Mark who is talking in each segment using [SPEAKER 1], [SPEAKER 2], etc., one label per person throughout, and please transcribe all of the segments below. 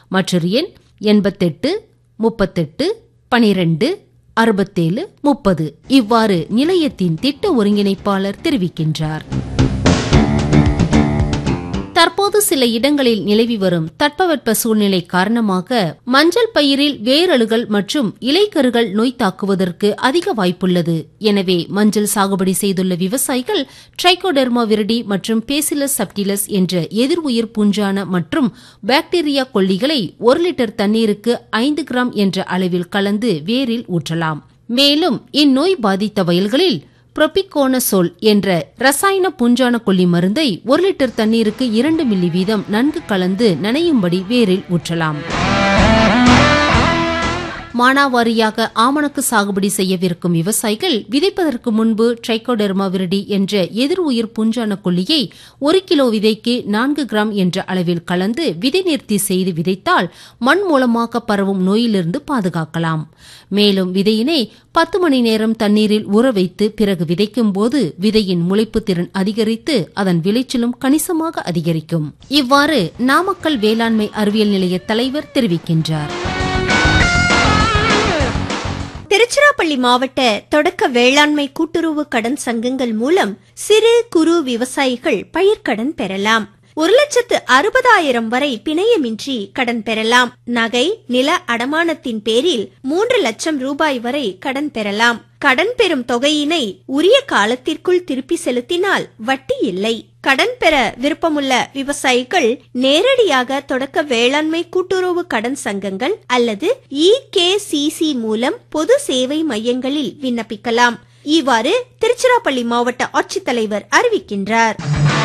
[SPEAKER 1] மற்றொரு எண் எண்பத்தெட்டு முப்பத்தெட்டு பனிரெண்டு அறுபத்தேழு முப்பது இவ்வாறு நிலையத்தின் திட்ட ஒருங்கிணைப்பாளர் தெரிவிக்கின்றார் தற்போது சில இடங்களில் நிலவி வரும் தட்பவெட்ப சூழ்நிலை காரணமாக மஞ்சள் பயிரில் வேரழுகள் மற்றும் இலைக்கருகள் நோய் தாக்குவதற்கு அதிக வாய்ப்புள்ளது எனவே மஞ்சள் சாகுபடி செய்துள்ள விவசாயிகள் ட்ரைகோடெர்மா விரிடி மற்றும் பேசிலஸ் சப்டிலஸ் என்ற எதிர் உயிர் பூஞ்சான மற்றும் பாக்டீரியா கொல்லிகளை ஒரு லிட்டர் தண்ணீருக்கு ஐந்து கிராம் என்ற அளவில் கலந்து வேரில் ஊற்றலாம் மேலும் இந்நோய் பாதித்த வயல்களில் புரோபிகோனசோல் என்ற ரசாயன பூஞ்சான கொல்லி மருந்தை ஒரு லிட்டர் தண்ணீருக்கு இரண்டு மில்லி வீதம் நன்கு கலந்து நனையும்படி வேரில் ஊற்றலாம் மானாவாரியாக ஆமணக்கு சாகுபடி செய்யவிருக்கும் விவசாயிகள் விதைப்பதற்கு முன்பு ட்ரைகோடெர்மா விரிடி என்ற எதிர் உயிர் பூஞ்சான கொல்லியை ஒரு கிலோ விதைக்கு நான்கு கிராம் என்ற அளவில் கலந்து விதை நேர்த்தி செய்து விதைத்தால் மண் மூலமாக பரவும் நோயிலிருந்து பாதுகாக்கலாம் மேலும் விதையினை பத்து மணி நேரம் தண்ணீரில் ஊற வைத்து பிறகு விதைக்கும் போது விதையின் முளைப்பு திறன் அதிகரித்து அதன் விளைச்சலும் கணிசமாக அதிகரிக்கும் இவ்வாறு நாமக்கல் வேளாண்மை அறிவியல் நிலைய தலைவர் தெரிவிக்கின்றார்
[SPEAKER 2] திருச்சிராப்பள்ளி மாவட்ட தொடக்க வேளாண்மை கூட்டுறவு கடன் சங்கங்கள் மூலம் சிறு குறு விவசாயிகள் பயிர்க்கடன் பெறலாம் ஒரு லட்சத்து அறுபதாயிரம் வரை பிணையமின்றி கடன் பெறலாம் நகை நில அடமானத்தின் பேரில் மூன்று லட்சம் ரூபாய் வரை கடன் பெறலாம் கடன் பெறும் தொகையினை உரிய காலத்திற்குள் திருப்பி செலுத்தினால் வட்டி இல்லை கடன் பெற விருப்பமுள்ள விவசாயிகள் நேரடியாக தொடக்க வேளாண்மை கூட்டுறவு கடன் சங்கங்கள் அல்லது இகேசிசி மூலம் பொது சேவை மையங்களில் விண்ணப்பிக்கலாம் இவ்வாறு திருச்சிராப்பள்ளி மாவட்ட ஆட்சித்தலைவர் அறிவிக்கின்றார்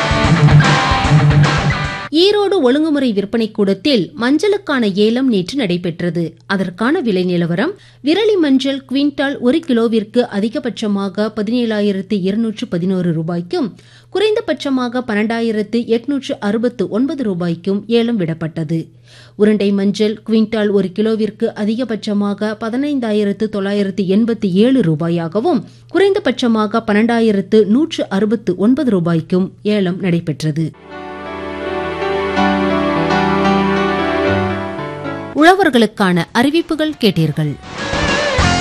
[SPEAKER 1] ஈரோடு ஒழுங்குமுறை விற்பனை கூடத்தில் மஞ்சளுக்கான ஏலம் நேற்று நடைபெற்றது அதற்கான விலை நிலவரம் விரலி மஞ்சள் குவிண்டால் ஒரு கிலோவிற்கு அதிகபட்சமாக பதினேழாயிரத்து இருநூற்று பதினோரு ரூபாய்க்கும் குறைந்தபட்சமாக பன்னெண்டாயிரத்து எட்நூற்று அறுபத்து ஒன்பது ரூபாய்க்கும் ஏலம் விடப்பட்டது உருண்டை மஞ்சள் குவிண்டால் ஒரு கிலோவிற்கு அதிகபட்சமாக பதினைந்தாயிரத்து தொள்ளாயிரத்து எண்பத்தி ஏழு ரூபாயாகவும் குறைந்தபட்சமாக பன்னெண்டாயிரத்து நூற்று அறுபத்து ஒன்பது ரூபாய்க்கும் ஏலம் நடைபெற்றது உழவர்களுக்கான அறிவிப்புகள் கேட்டீர்கள்